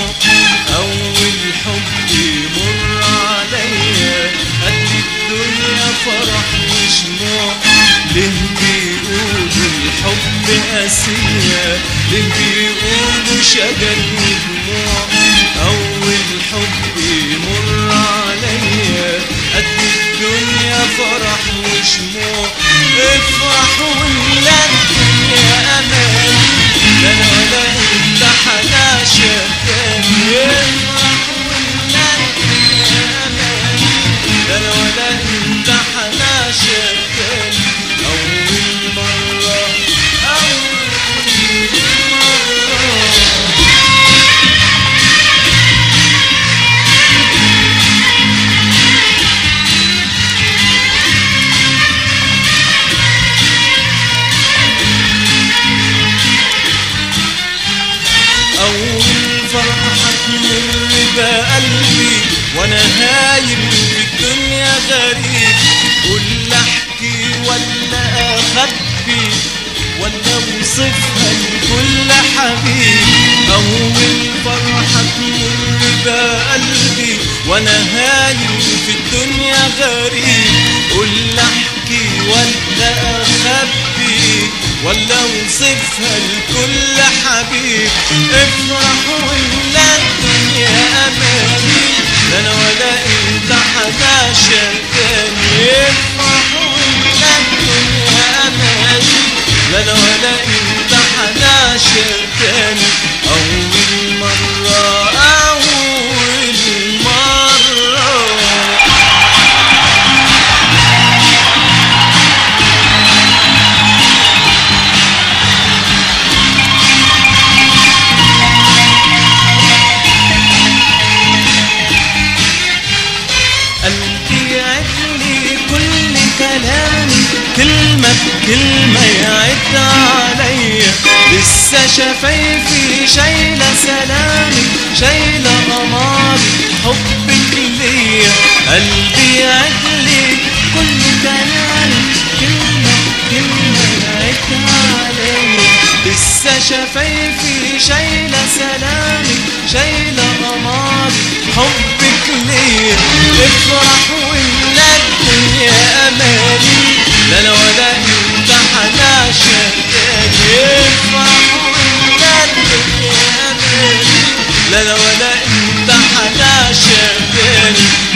دموع أول حب يمر عليا قد الدنيا فرح وشموع ليه بيقولوا الحب قاسية ليه بيقولوا شجر ودموع أول حب يمر عليا قد الدنيا فرح وشموع افرح ولا الدنيا أمان لا لا ولا انت حناشة تاني افرح ولا الدنيا أمان لا لا ولا انت حناشة تاني أول مرة أول مرة أول فرحة تمر بقلبي وأنا هايم في الدنيا غريب قول أحكي ولا أخبي ولا أوصفها لكل حبيب أول فرحة تمر بقلبي وأنا هايم في الدنيا غريب قول أحكي ولا أخبي ولا اوصفها لكل حبيب افرح ولا الدنيا امامي لا انا ولا انت حناشة تاني افرح ولا الدنيا امامي لا انا ولا انت حناشة تاني اول مرة اول مرة قلبي يعد لي كل كلامي كلمة بكلمة يعد عليا لسه شفايفي شايلة سلامي شايلة قمري حبك ليا قلبي يعد لي كل كلامي كلمة بكلمة يعد عليا لسه شفايفي شايلة سلامي شايلة قمري حبك ليا افرح ولا الدنيا اماني لا انا ولا انت حناشة تاني افرح ولا الدنيا اماني لا انا ولا انت حناشة تاني